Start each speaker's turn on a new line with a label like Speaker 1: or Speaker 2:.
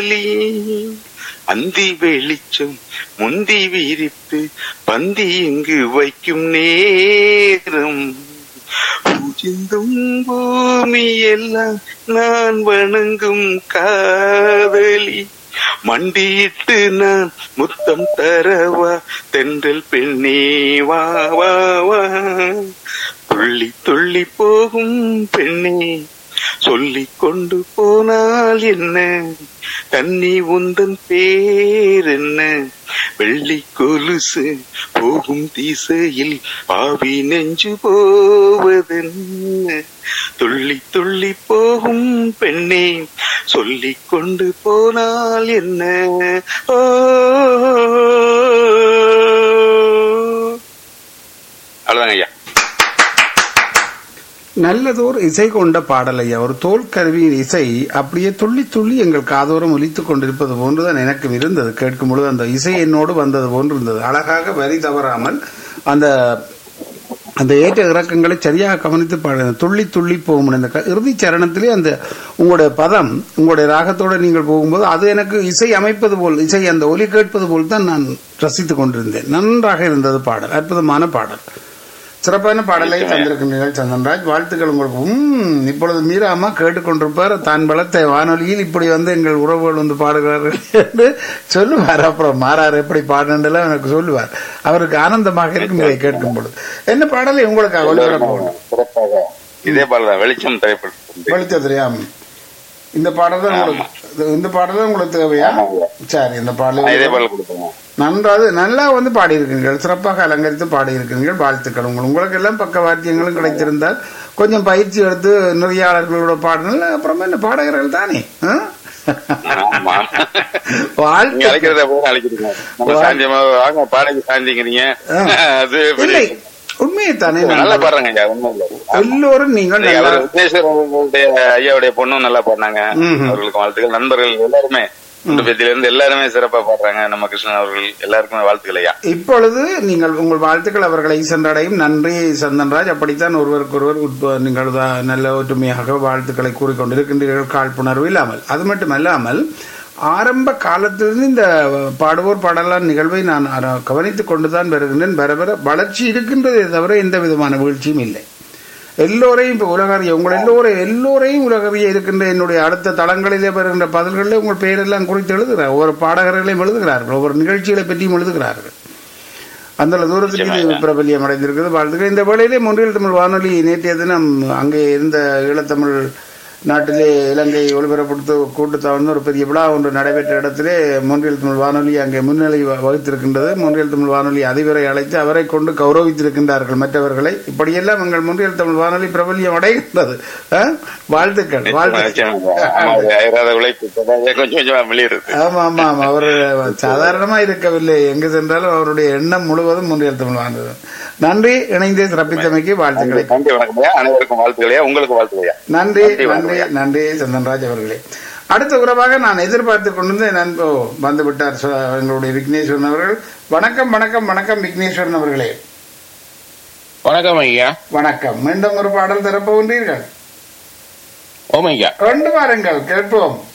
Speaker 1: அந்தி வெளிச்சம் முந்தி விரித்து பந்தி இங்கு வைக்கும் நேரம் பூஜிந்தும் பூமி எல்லாம் நான் வணங்கும் காதலி மண்டியிட்டு நான் முத்தம் தரவா தென்றல் பெண்ணே வா வா வா துள்ளி துள்ளி போகும் பெண்ணே சொல்லிக் கொண்டு போனால் என்ன கன்னி உந்தன் பேர் என்ன வெள்ளி கொலுசு போகும் திசையில் பாவி நெஞ்சு போவதென்ன துள்ளி துள்ளி போகும் பெண்ணே சொல்லிக் கொண்டு போனால் என்ன ஓ அவ்வளவுதாங்க ஐயா
Speaker 2: நல்லதோர் இசை கொண்ட பாடல் ஐயா ஒரு தோல் கருவியின் இசை அப்படியே துள்ளி துள்ளி எங்கள் காதோரம் ஒலித்துக் கொண்டிருப்பது போன்றுதான் எனக்கும் இருந்தது கேட்கும் பொழுது அந்த இசை என்னோடு வந்தது போன்று இருந்தது அழகாக வரி தவறாமல் அந்த அந்த ஏற்ற இறக்கங்களை சரியாக கவனித்து பாடுங்க துள்ளி துள்ளி போகும் இந்த க- இறுதி சரணத்திலே அந்த உங்களுடைய பதம் உங்களுடைய ராகத்தோட நீங்கள் போகும்போது அது எனக்கு இசை அமைப்பது போல் இசை அந்த ஒலி கேட்பது போல் தான் நான் ரசித்துக் கொண்டிருந்தேன் நன்றாக இருந்தது பாடல் அற்புதமான பாடல் சிறப்பான பாடலை தந்திருக்கின்றீர்கள் சந்தன்ராஜ் வாழ்த்துக்கள் உங்களுக்கு உம், இப்பொழுது மீராமா கேட்டுக்கொண்டிருப்பார் தான் பலத்தை வானொலியில் இப்படி வந்து எங்கள் உறவுகள் வந்து பாடுகிறார்கள் என்று சொல்லுவார் அப்புறம் மாறார் எப்படி பாடுன்றலாம் எனக்கு சொல்லுவார் அவருக்கு ஆனந்தமாக இருக்கும் இதை கேட்கும் பொழுது என்ன பாடலை உங்களுக்கு ஒளிபரப்பு
Speaker 1: சிறப்பாக இதே பாடல் வெளிச்சம் திரைப்படம்
Speaker 2: வெளிச்ச தெரியாம இந்த பாடல் தான் உங்களுக்கு இந்த பாடல் தான் உங்களுக்கு தேவையா
Speaker 1: ஆமாங்க.
Speaker 2: சரி இந்த
Speaker 1: இதே
Speaker 2: பாடல்
Speaker 1: பாடல் கொடுப்போம்
Speaker 2: நன்றாக நல்லா வந்து பாடியிருக்கிறீர்கள் சிறப்பாக அலங்கரித்து பாடியிருக்கிறீர்கள் வாழ்த்துக்கள் உங்கள் உங்களுக்கு எல்லாம் பக்க வாத்தியங்களும் கிடைத்திருந்தால் கொஞ்சம் பயிற்சி எடுத்து நெறியாளர்களோட பாடினால் அப்புறமா என்ன பாடகர்கள் தானே ஆ?
Speaker 1: ஆமா நீங்க
Speaker 2: வாழ்த்து
Speaker 1: அழைக்கிறத போல அழைக்கிறீங்க நம்ம சாந்தியமா வாங்க பாடகி சாந்திங்கிறீங்க அது
Speaker 2: இல்லை உண்மையை தானே நான்
Speaker 1: நல்லா பாடுறாங்க ஐயா உண்மை இல்ல
Speaker 2: எல்லோரும் நீங்கள்
Speaker 1: நீங்க
Speaker 2: நல்லா
Speaker 1: அவர் விக்னேஸ்வர் அவர்களுடைய ஐயாவுடைய பொண்ணும் நல்லா பாடினாங்க
Speaker 2: ம்ஹும்.
Speaker 1: அவர்களுக்கு வாழ்த்துக்கள் நண்பர்கள் எல்லாருமே குடும்பத்தில இருந்து எல்லாருமே சிறப்பா பாடுறாங்க நம்ம கிருஷ்ணன் அவர்கள் எல்லாருக்குமே வாழ்த்துக்கள் ஐயா
Speaker 2: இப்பொழுது நீங்கள் உங்கள் வாழ்த்துக்கள் அவர்களை சென்றடையும் நன்றி சந்தன்ராஜ் அப்படித்தான் ஒருவருக்கு ஒருவர் உட்ப- நீங்கள் தான் நல்ல ஒற்றுமையாக வாழ்த்துக்களை கூறிக்கொண்டிருக்கின்றீர்கள் காழ்ப்புணர்வு இல்லாமல் அது மட்டுமல்லாமல் ஆரம்ப காலத்திலிருந்து இந்த பாடுவோர் பாடலான் நிகழ்வை நான் அர- கவனித்துக் கொண்டுதான் வருகின்றேன் வர வர வளர்ச்சி இருக்கின்றதே தவிர எந்த விதமான வீழ்ச்சியும் இல்லை எல்லோரையும் இப்போ உலகறிய உங்கள் எல்லோரையும் எல்லோரையும் உலகறிய இருக்கின்ற என்னுடைய அடுத்த தளங்களிலே வருகின்ற பதில்களிலே உங்கள் பெயரெல்லாம் குறித்து எழுதுகிறார் ஒவ்வொரு பாடகர்களையும் எழுதுகிறார்கள் ஒவ்வொரு நிகழ்ச்சிகளை பற்றியும் எழுதுகிறார்கள் அந்த தூரத்துக்கு இது பிரபல்யம் அடைந்திருக்கிறது வாழ்த்துக்கள் இந்த வேளையிலே மொன்றியல் தமிழ் வானொலி நேற்றைய தினம் அங்கே இருந்த ஈழத்தமிழ் நாட்டிலே இலங்கை ஒளிபரப்படுத்த கூட்டுத்தாழ்ந்து ஒரு பெரிய விழா ஒன்று நடைபெற்ற இடத்திலே மொன்றியல் தமிழ் வானொலி அங்கே முன்னிலை வ- வகித்திருக்கின்றது மொன்றியல் தமிழ் வானொலி அதிபரை அழைத்து அவரை கொண்டு கௌரவித்திருக்கின்றார்கள் மற்றவர்களை இப்படியெல்லாம் எங்கள் மொன்றியல் தமிழ் வானொலி பிரபல்யம் அடைகின்றது ஆ? வாழ்த்துக்கள் வாழ்த்துக்கள்
Speaker 1: ஆமா, அது அயராத உழைப்பு இப்பதான் கொஞ்சம் கொஞ்சமா வெளியிடுது
Speaker 2: ஆமா ஆமா ஆமா அவர் சாதாரணமா இருக்கவில்லை எங்கு சென்றாலும் அவருடைய எண்ணம் முழுவதும் முன்னில் தமிழ் வாழ்ந்தது நன்றி இணைந்தே சிறப்பித்தமைக்கு வாழ்த்துக்களை
Speaker 1: நன்றி வணக்கம் ஐயா அனைவருக்கும் வாழ்த்துக்களையா உங்களுக்கு வாழ்த்துக்களையா
Speaker 2: நன்றி
Speaker 1: நன்றி,
Speaker 2: நன்றி நன்றி சந்தன்ராஜ் அவர்களே அடுத்த உறவாக நான் எதிர்பார்த்து கொண்டு நண்போ வந்து விட்டார் சு- எங்களுடைய விக்னேஸ்வரன் அவர்கள் வணக்கம் வணக்கம் வணக்கம் விக்னேஸ்வரன் அவர்களே
Speaker 3: வணக்கம் ஐயா
Speaker 2: வணக்கம் மீண்டும் ஒரு பாடல் தரப்போகின்றீர்கள்
Speaker 3: ஓம் ஐயா
Speaker 2: கொண்டு வாருங்கள் கேட்போம்